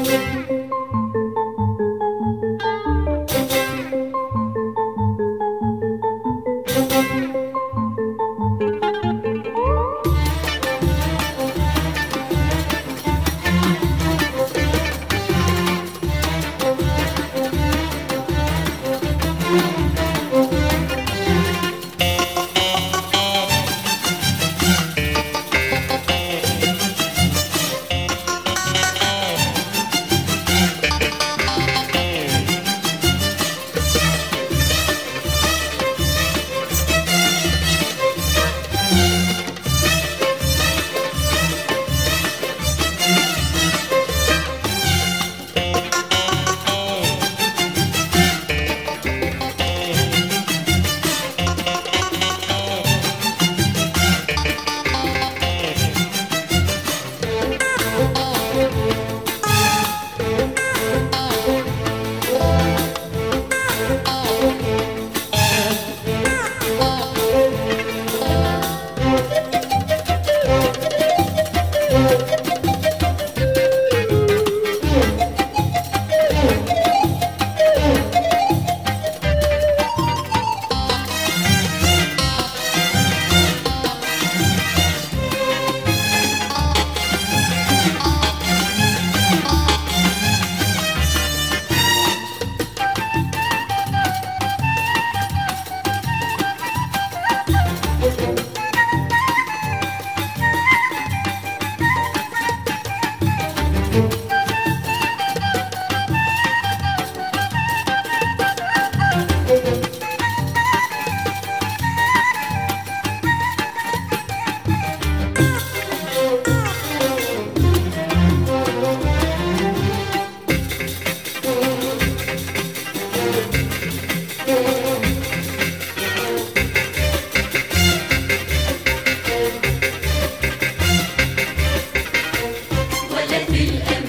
ولا في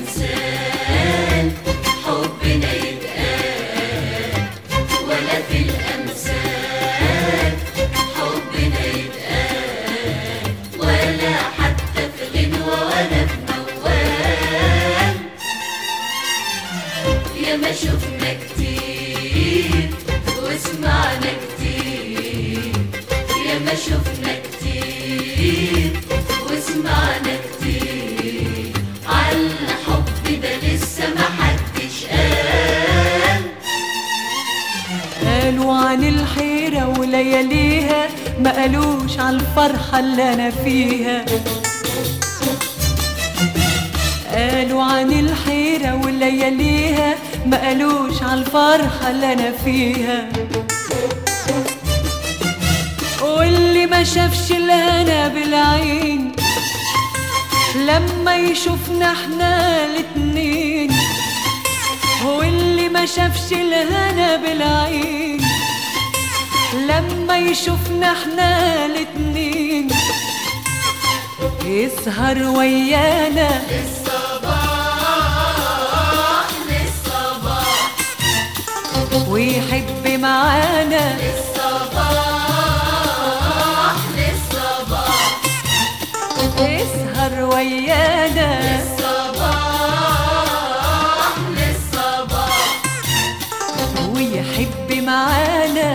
الأمثال حبنا يتقال ولا في الأمثال حبنا يتقال ولا حتى في غنوة ولا في موال يا ما شفنا كتير وسمعنا كتير يا ما شفنا كتير وسمعنا كتير عالحب ده لسه محدش قال قالوا عن الحيرة ولياليها ما قالوش على الفرحة اللي أنا فيها قالوا عن الحيرة ولياليها ما قالوش على الفرحة اللي أنا فيها واللي ما شافش الهنا بالعين لما يشوفنا احنا الاتنين واللي ما شافش الهنا بالعين لما يشوفنا احنا الاتنين يسهر ويانا للصباح للصباح ويحب معانا للصباح للصباح يسهر ويانا للصباح للصباح ويحب معانا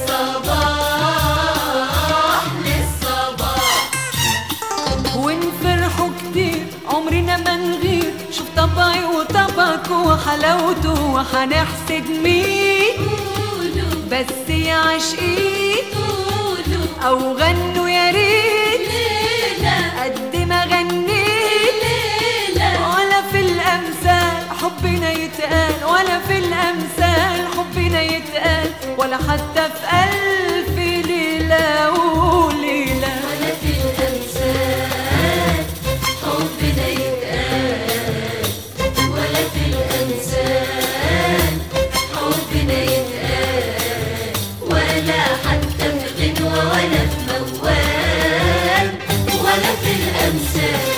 للصباح للصباح ونفرحوا كتير عمرنا ما نغير شوف طبعي وطبعك وحلاوته وحنحسد مين قولوا بس يا عاشقين قولوا او غنوا يا ريت ليلة قد ما غنيت ليلة ولا في الامثال حبنا يتقال ولا في الامثال حبنا يتقال ولا حتى في الف ليله وليله ولا في الأمثال حبنا يتقال ولا في الأمثال حبنا يتقال ولا حتى في غنوة ولا في موال ولا في الأمثال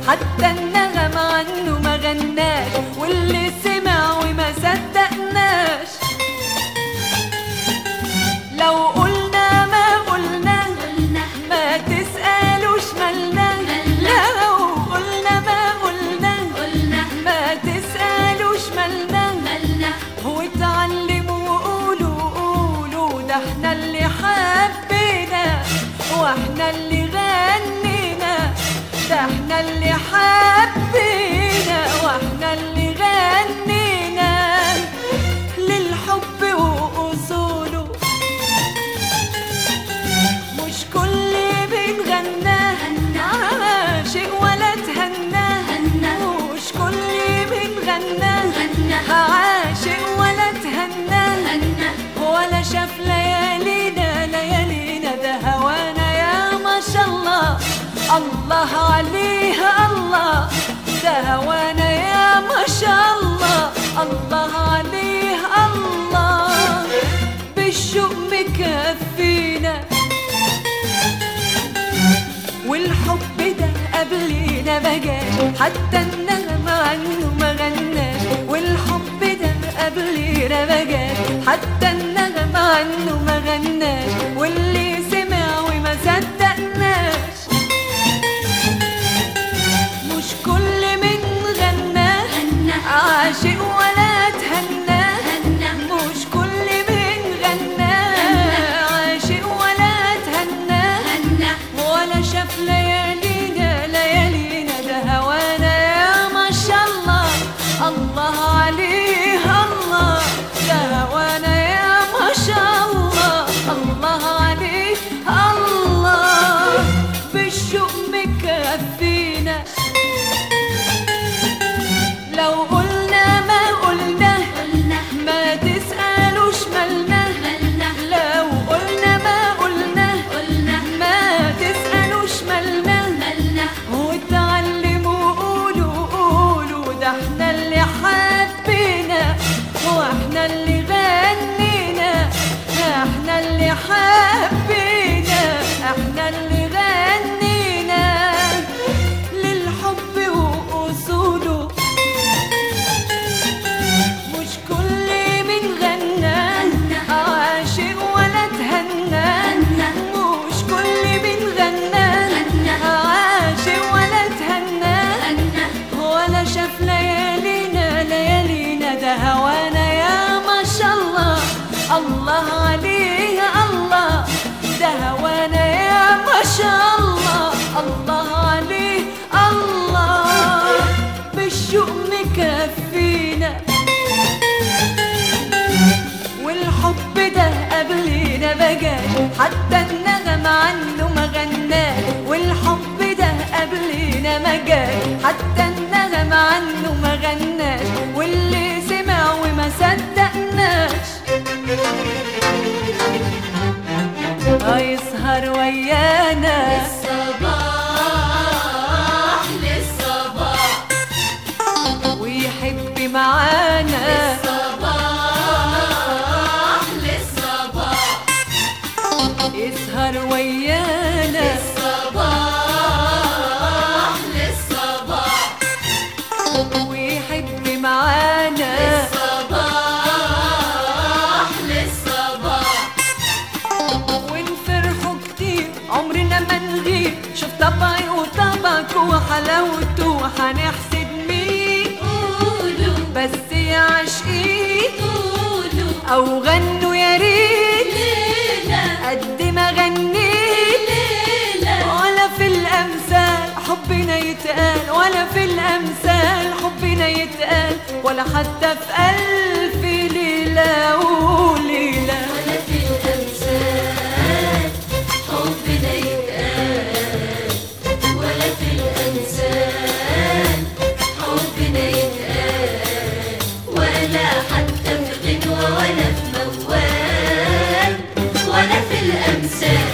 حتى النغم عنه ما غناش واللي سمع وما صدقناش لو قلنا ما قلنا قلنا ما تسألوش مالنا لو قلنا ما قلنا قلنا ما تسألوش مالنا مالنا واتعلموا وقولوا قولوا ده احنا اللي حبينا واحنا اللي غنينا ده احنا اللي حبينا واحنا اللي غنينا للحب وأصوله مش كل بنغنى عاشق ولا تهنى مش كل بنغنى غنى عاشق ولا تهنى غنى ولا شاف ليالينا ليالينا ده هوانا يا ما شاء الله الله عليها الله ده هوانا يا ما شاء الله الله عليها الله بالشوق مكفينا والحب ده قبلينا ما جاش حتى النغمة عنه ما غناش والحب ده قبلينا ما جاش حتى النغمة عنه ما غناش واللي سمع وما صدقناش مش كل من غنى غنى عاشق ولا تهنى غنى مش كل من غنى عاشق ولا تهنى غنى ولا شاف ليالينا ليالينا ده هوانا يا ما شاء الله الله عليه الله ده هوانا يا ما شاء الله الله عليه الله بالشوق مكفينا لو قلنا ما قلنا قلنا ما تسألوش مالنا مالنا لو قلنا ما قلنا قلنا ما تسألوش مالنا مالنا وتعلموا قولوا قولوا ده احنا اللي حبينا واحنا اللي غنينا احنا اللي حبينا احنا اللي غنينا للحب وأصوله مش كل من غنى عاشق ولا تهنى مش كل من غنى عاشق ولا تهنى غنى ولا شاف ليالينا ليالينا ده هوانا يا ما شاء الله الله عليه الله ده هوانا يا ما شاء الله الله عليه الله بالشوق مكفينا والحب ده قبلينا بجاش حتى النغم عنه ما غناش والحب ده قبلينا ما جاش حتى النغم عنه ما غناش واللي سمع وما صدقناش هيسهر ويانا الصباح للصباح ويحب معانا الصباح للصباح يسهر ويانا الصباح للصباح ويحب معانا الصباح للصباح ونفرحوا كتير عمرنا ما نغيب شوف طبعي وطبعك وحلاوته هنحسد مين قولوا بس يا عاشقين قولوا او غنوا يا ريت ليلة قد ما غنيت ليلة ولا في الامثال حبنا يتقال ولا في الامثال حبنا يتقال ولا حتى في الف ليله وليله ولا في الأمثال حبنا يتقال ولا في الأمثال حبنا يتقال ولا حتى في غنوة ولا في موال ولا في الأمثال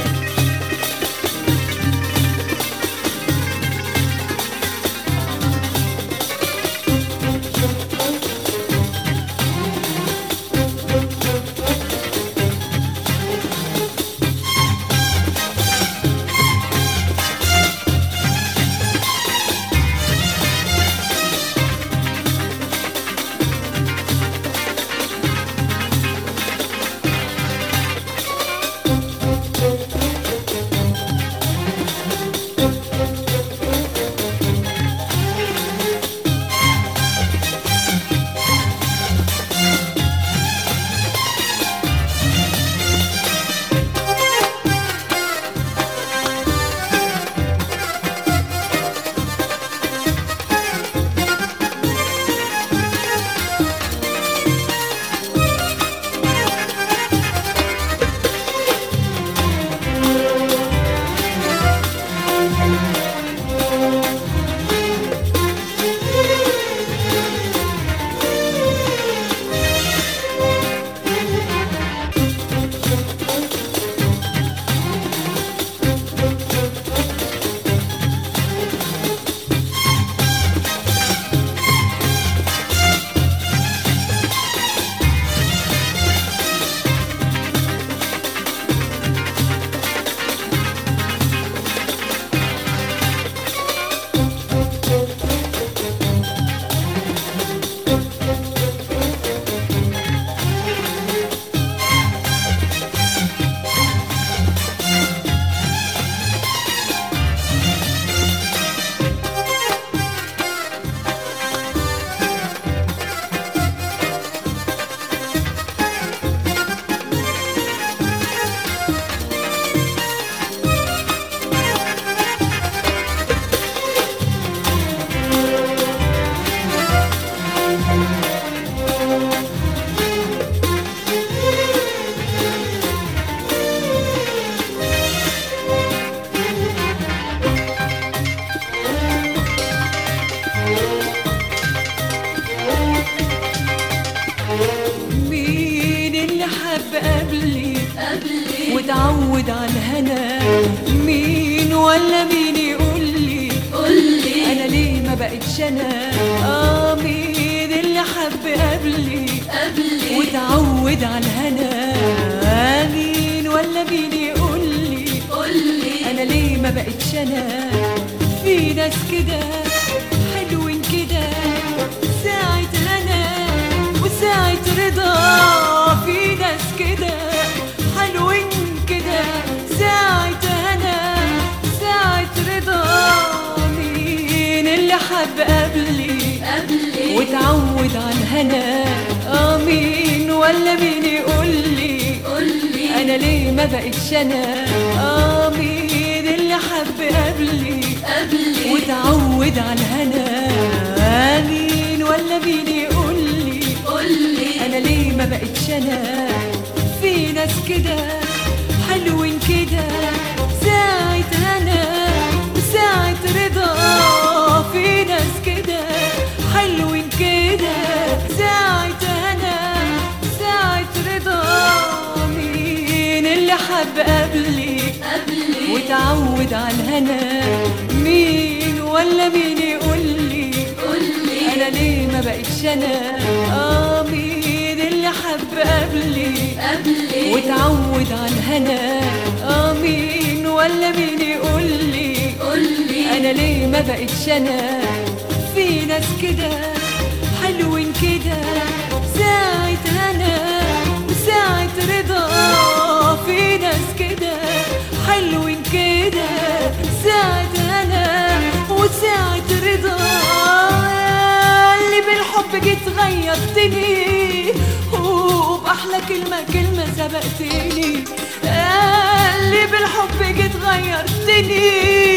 وتعود على الهنا مين ولا مين يقول لي قولي انا ليه ما بقتش انا اه مين اللي حب قبلي قبلي وتعود على الهنا مين ولا مين يقول لي قولي انا ليه ما بقتش انا في ناس كده حلوين كده ساعة هنا وساعة رضا في ناس كده حلوين كده ساعة هنا ساعة رضا مين اللي حب قبلي قبلي وتعود على الهنا اه مين ولا مين يقول لي قولي انا ليه ما بقتش انا اه مين اللي حب قبلي قبلي وتعود على الهنا آه مين ولا مين يقول لي قولي انا ليه ما بقتش انا في ناس كده حلوين كده ساعة هنا وساعة رضا في ناس كده حلوين كده ساعة هنا ساعة رضا مين اللي حب قبلي قبلي وتعود على الهنا مين ولا مين يقول لي قولي انا ليه ما بقتش انا اه مين اللي حب قبلي قبلي وتعود على الهنا اه مين ولا مين يقول لي قولي انا ليه ما بقتش انا في ناس كده حلوين كده ساعة هنا وساعة رضا في ناس كده حلوين كده ساعة هنا وساعة رضا اللي بالحب جيت غيرتني وبأحلى كلمة كلمة سبقتني اللي بالحب جيت غيرتني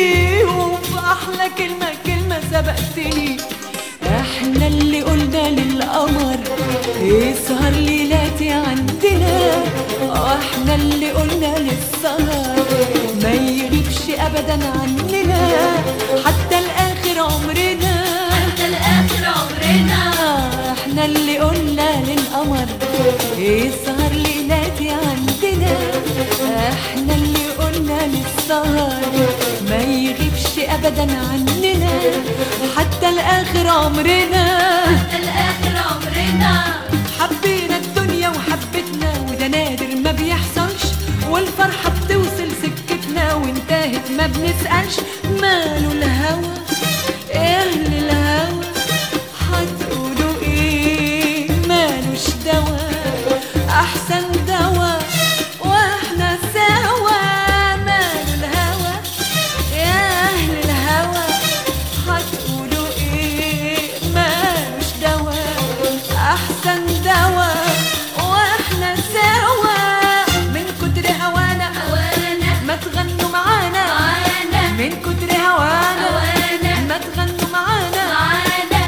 وبأحلى كلمة كلمة سبقتني احنا اللي قلنا للقمر يسهر ليلاتي عندنا احنا اللي قلنا للسهر ما يغيبش ابدا عننا حتى الاخر عمرنا حتى الاخر عمرنا احنا اللي قلنا للقمر يسهر ليلاتي عندنا احنا اللي قلنا للسهر ما يغيبش ابدا عننا حتى الاخر عمرنا حتى الاخر عمرنا حبينا الدنيا وحبتنا وده نادر ما بيحصلش والفرحة بتوصل سكتنا وانتهت ما بنسألش ماله الهوى اهل الهوى هتقولوا ايه مالوش دوا احسن دوا واحنا سوا ماله الهوى يا اهل الهوى هتقولوا ايه مالوش دوا احسن دوا واحنا سوا من كتر هوانا هوانا ما تغنوا معانا معانا من كتر هوانا هوانا ما تغنوا معانا معانا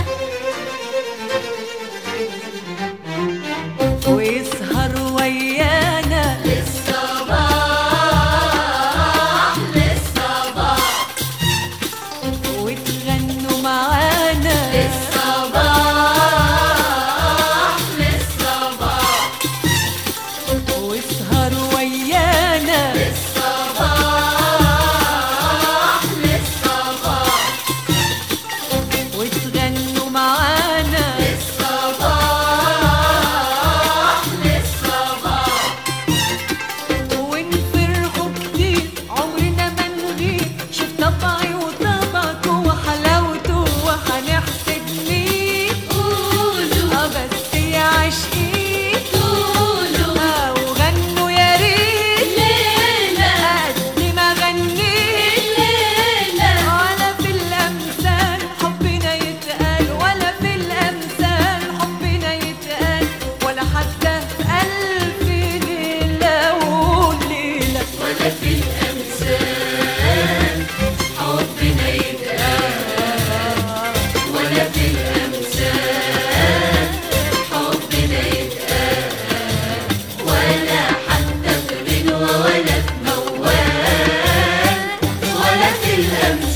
ويسهر ويانا للصباح للصباح وتغنوا معانا للصباح للصباح واسهر ويانا للصباح للصباح وتغنوا معانا للصباح للصباح ونفرحوا كتير عمرنا ما نغيب شوف طبعي وطبعك وحلاوته وهنحسد مين قولوا اه بس يا عاشقين قولوا آه وغنوا يا ريت ليلة قد ما غنيت ليلة ولا في الأمثال حبنا يتقال ولا في الأمثال حبنا يتقال ولا حتى في ألف ليلة وليلة ولا في الأمثال حبنا يتقال ولا في الأمثال حبنا يتقال ولا حتى في غنوة ولا في موال ولا في الأمثال